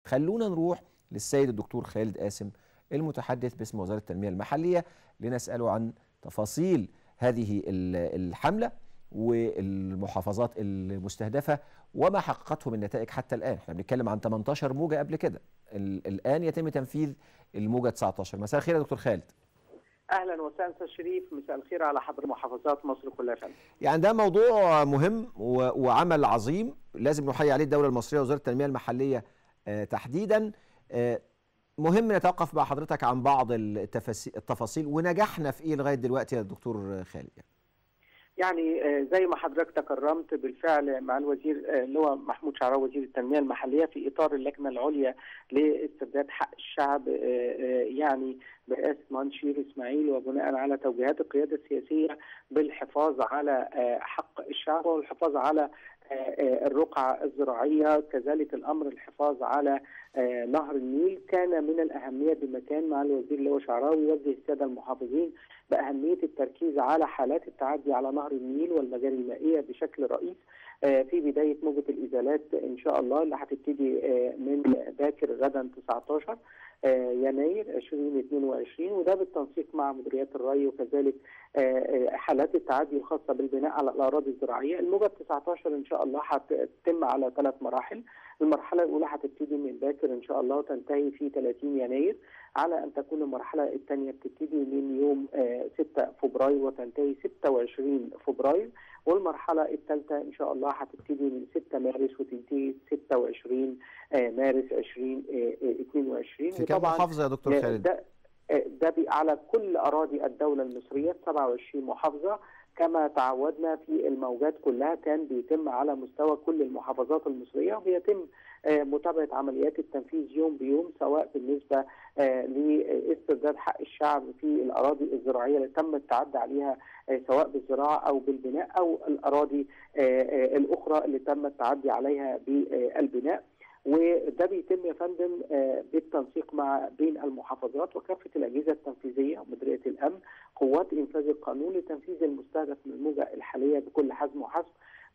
خلونا نروح للسيد الدكتور خالد قاسم المتحدث باسم وزاره التنميه المحليه لنساله عن تفاصيل هذه الحمله والمحافظات المستهدفه وما حققته من نتائج حتى الان احنا بنتكلم عن 18 موجه قبل كده الان يتم تنفيذ الموجه 19 مساء الخير يا دكتور خالد اهلا وسهلا استاذ شريف مساء الخير على حضر محافظات مصر كلها فندم يعني ده موضوع مهم وعمل عظيم لازم نحيي عليه الدوله المصريه وزاره التنميه المحليه تحديدا مهم نتوقف مع حضرتك عن بعض التفاصيل ونجحنا في ايه لغايه دلوقتي يا دكتور خالد يعني. يعني زي ما حضرتك تكرمت بالفعل مع الوزير اللي هو محمود شعراوي وزير التنميه المحليه في اطار اللجنه العليا لاسترداد حق الشعب يعني برئاسه مهندس شير اسماعيل وبناء على توجيهات القياده السياسيه بالحفاظ على حق الشعب والحفاظ على الرقعة الزراعية كذلك الأمر الحفاظ على نهر النيل كان من الأهمية بمكان مع الوزير اللي هو شعراوي يوجه السادة المحافظين بأهمية التركيز على حالات التعدي على نهر النيل والمجاري المائية بشكل رئيس في بداية موجة الإزالات إن شاء الله اللي هتبتدي من باكر غدا 19 يناير 2022 وده بالتنسيق مع مديريات الري وكذلك حالات التعدي الخاصه بالبناء على الاراضي الزراعيه، الموجه 19 ان شاء الله هتتم على ثلاث مراحل، المرحله الاولى هتبتدي من باكر ان شاء الله وتنتهي في 30 يناير، على ان تكون المرحله الثانيه بتبتدي من يوم 6 فبراير وتنتهي 26 فبراير، والمرحله الثالثه ان شاء الله هتبتدي من 6 مارس وتنتهي 26 مارس 2022 في كم محافظه يا دكتور خالد؟ ده ده على كل اراضي الدوله المصريه 27 محافظه كما تعودنا في الموجات كلها كان بيتم على مستوى كل المحافظات المصريه وبيتم متابعه عمليات التنفيذ يوم بيوم سواء بالنسبه لاسترداد حق الشعب في الاراضي الزراعيه اللي تم التعدي عليها سواء بالزراعه او بالبناء او الاراضي الاخرى اللي تم التعدي عليها بالبناء وده بيتم يا فندم بالتنسيق مع بين المحافظات وكافه الاجهزه التنفيذيه ومديريه الامن قوات انفاذ القانون لتنفيذ المستهدف من الموجه الحاليه بكل حزم وحسم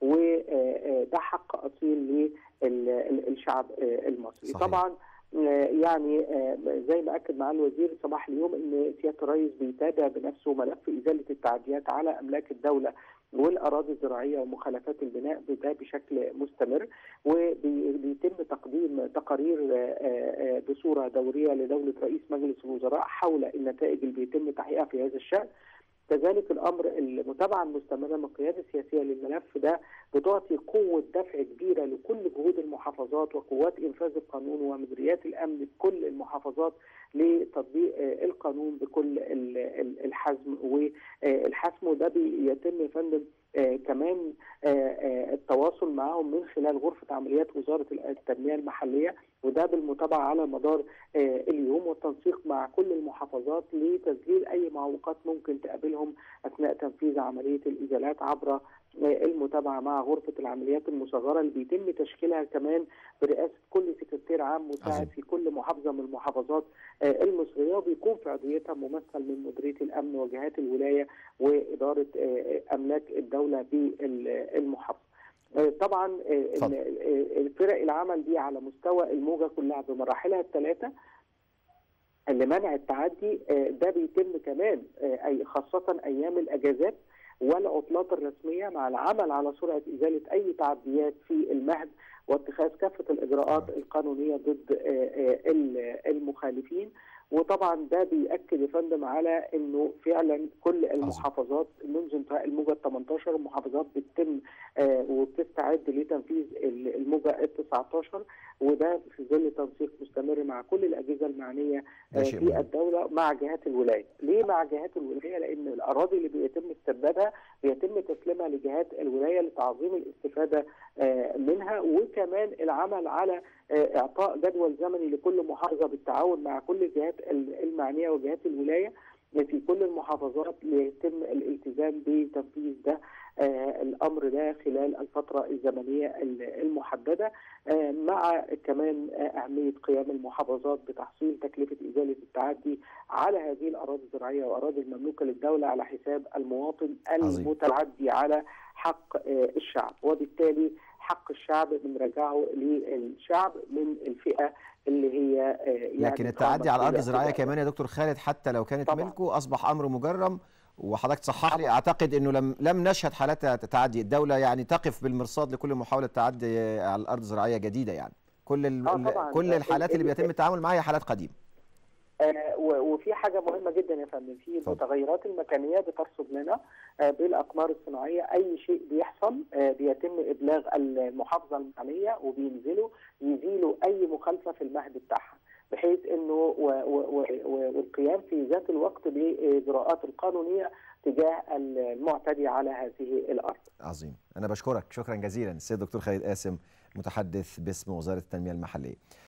وده حق اصيل للشعب المصري صحيح. طبعا يعني زي ما اكد معالي الوزير صباح اليوم ان سياده الرئيس بيتابع بنفسه ملف ازاله التعديات على املاك الدوله والاراضي الزراعيه ومخالفات البناء ده بشكل مستمر وبيتم تقديم تقارير بصوره دوريه لدوله رئيس مجلس الوزراء حول النتائج اللي بيتم تحقيقها في هذا الشان كذلك الامر المتابعه المستمره من القياده السياسيه للملف ده بتعطي قوه دفع كبيره لكل جهود المحافظات وقوات انفاذ القانون ومديريات الامن بكل المحافظات لتطبيق القانون بكل الحزم والحسم وده بيتم يا فندم آه كمان آه آه التواصل معهم من خلال غرفة عمليات وزارة التنمية المحلية وده بالمتابعة على مدار اليوم والتنسيق مع كل المحافظات لتسجيل أي معوقات ممكن تقابلهم أثناء تنفيذ عملية الإزالات عبر المتابعة مع غرفة العمليات المصغرة اللي بيتم تشكيلها كمان برئاسة كل سكرتير عام مساعد في كل محافظة من المحافظات المصرية وبيكون في عضويتها ممثل من مديرية الأمن وجهات الولاية وإدارة أملاك الدولة بالمحافظة. طبعا الفرق العمل دي على مستوى الموجة كلها بمراحلها الثلاثة لمنع التعدي ده بيتم كمان أي خاصة أيام الأجازات والعطلات الرسمية مع العمل على سرعة إزالة أي تعديات في المهد واتخاذ كافة الإجراءات القانونية ضد المخالفين وطبعا ده بيأكد يا فندم على انه فعلا كل المحافظات منذ انتهاء الموجه 18 المحافظات بتتم آه وبتستعد لتنفيذ الموجه ال 19 وده في ظل تنسيق مستمر مع كل الاجهزه المعنيه آه في مهم. الدوله مع جهات الولايه. ليه مع جهات الولايه؟ لان الاراضي اللي بيتم استردادها بيتم تسليمها لجهات الولايه لتعظيم الاستفاده آه منها وكمان العمل على اعطاء جدول زمني لكل محافظه بالتعاون مع كل الجهات المعنيه وجهات الولايه في كل المحافظات ليتم الالتزام بتنفيذ ده آه الامر ده خلال الفتره الزمنيه المحدده آه مع كمان آه اهميه قيام المحافظات بتحصيل تكلفه ازاله التعدي على هذه الاراضي الزراعيه واراضي المملوكه للدوله على حساب المواطن المتعدي على حق الشعب وبالتالي حق الشعب بنرجعه للشعب من الفئه اللي هي آه، يعني لكن التعدي على الارض الزراعيه الاعتداء. كمان يا دكتور خالد حتى لو كانت طبعاً. ملكه اصبح امر مجرم وحضرتك تصحح لي اعتقد انه لم لم نشهد حالات تعدي الدوله يعني تقف بالمرصاد لكل محاوله تعدي على الارض الزراعيه جديده يعني كل ال- آه طبعاً. كل الحالات اللي ال- بيتم التعامل معها هي حالات قديمه آه، و- وفي حاجه مهمه جدا يا فندم في اتفضل. المتغيرات المكانيه بترصد لنا آه، بالاقمار الصناعيه اي شيء بيحصل آه، بيتم ابلاغ المحافظه المعنيه وبينزلوا يزيلوا اي مخالفه في المهد بتاعها بحيث انه و- و- و- و- والقيام في ذات الوقت باجراءات القانونيه تجاه المعتدي على هذه الارض. عظيم انا بشكرك شكرا جزيلا السيد الدكتور خالد قاسم متحدث باسم وزاره التنميه المحليه